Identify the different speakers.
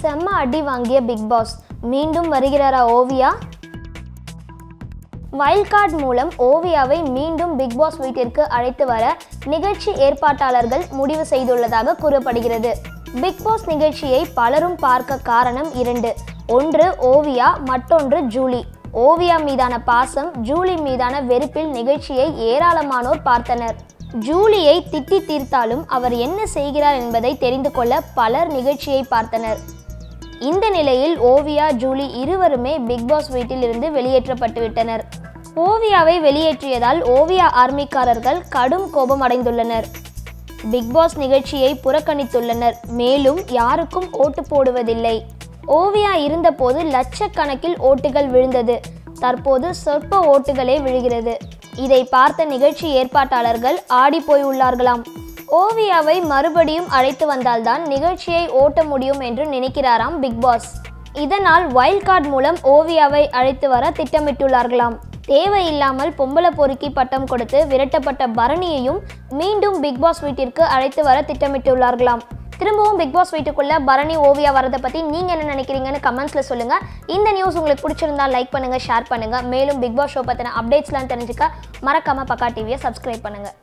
Speaker 1: செம்ம அடி வாங்கிய பிக் பாஸ் மீண்டும் வருகிறாரா ஓவியா வைல்ட் கார்டு மூலம் ஓவியாவை மீண்டும் பிக் பாஸ் வீட்டிற்கு அழைத்து வர நிகழ்ச்சி ஏற்பாட்டாளர்கள் முடிவு செய்துள்ளதாக கூறப்படுகிறது பிக் பாஸ் நிகழ்ச்சியை பலரும் பார்க்க காரணம் இரண்டு ஒன்று ஓவியா மற்றொன்று ஜூலி ஓவியா மீதான பாசம் ஜூலி மீதான வெறுப்பில் நிகழ்ச்சியை ஏராளமானோர் பார்த்தனர் ஜூலியை திட்டி தீர்த்தாலும் அவர் என்ன செய்கிறார் என்பதை தெரிந்து கொள்ள பலர் நிகழ்ச்சியை பார்த்தனர் இந்த நிலையில் ஓவியா ஜூலி இருவருமே பிக் பாஸ் வீட்டில் இருந்து வெளியேற்றப்பட்டு விட்டனர் ஓவியாவை வெளியேற்றியதால் ஓவியா ஆர்மிக்காரர்கள் கடும் கோபம் அடைந்துள்ளனர் பிக் பாஸ் நிகழ்ச்சியை புறக்கணித்துள்ளனர் மேலும் யாருக்கும் ஓட்டு போடுவதில்லை ஓவியா இருந்தபோது லட்சக்கணக்கில் ஓட்டுகள் விழுந்தது தற்போது சொற்ப ஓட்டுகளே விழுகிறது இதை பார்த்த நிகழ்ச்சி ஏற்பாட்டாளர்கள் ஆடி போய் உள்ளார்களாம் ஓவியாவை மறுபடியும் அழைத்து வந்தால்தான் நிகழ்ச்சியை ஓட்ட முடியும் என்று நினைக்கிறாராம் பிக் பாஸ் இதனால் வைல்ட் கார்டு மூலம் ஓவியாவை அழைத்து வர திட்டமிட்டுள்ளார்களாம் தேவையில்லாமல் பொம்பளை பொறுக்கி பட்டம் கொடுத்து விரட்டப்பட்ட பரணியையும் மீண்டும் பிக் பாஸ் வீட்டிற்கு அழைத்து வர திட்டமிட்டுள்ளார்களாம் திரும்பவும் பிக் பாஸ் வீட்டுக்குள்ள பரணி ஓவியா வரதை பற்றி நீங்கள் என்ன நினைக்கிறீங்கன்னு கமெண்ட்ஸில் சொல்லுங்கள் இந்த நியூஸ் உங்களுக்கு பிடிச்சிருந்தா லைக் பண்ணுங்கள் ஷேர் பண்ணுங்கள் மேலும் பிக் பாஸ் ஷோ பற்றின அப்டேட்ஸ்லாம் தெரிஞ்சுக்க மறக்காமல் பக்கா டிவியை சப்ஸ்கிரைப் பண்ணுங்கள்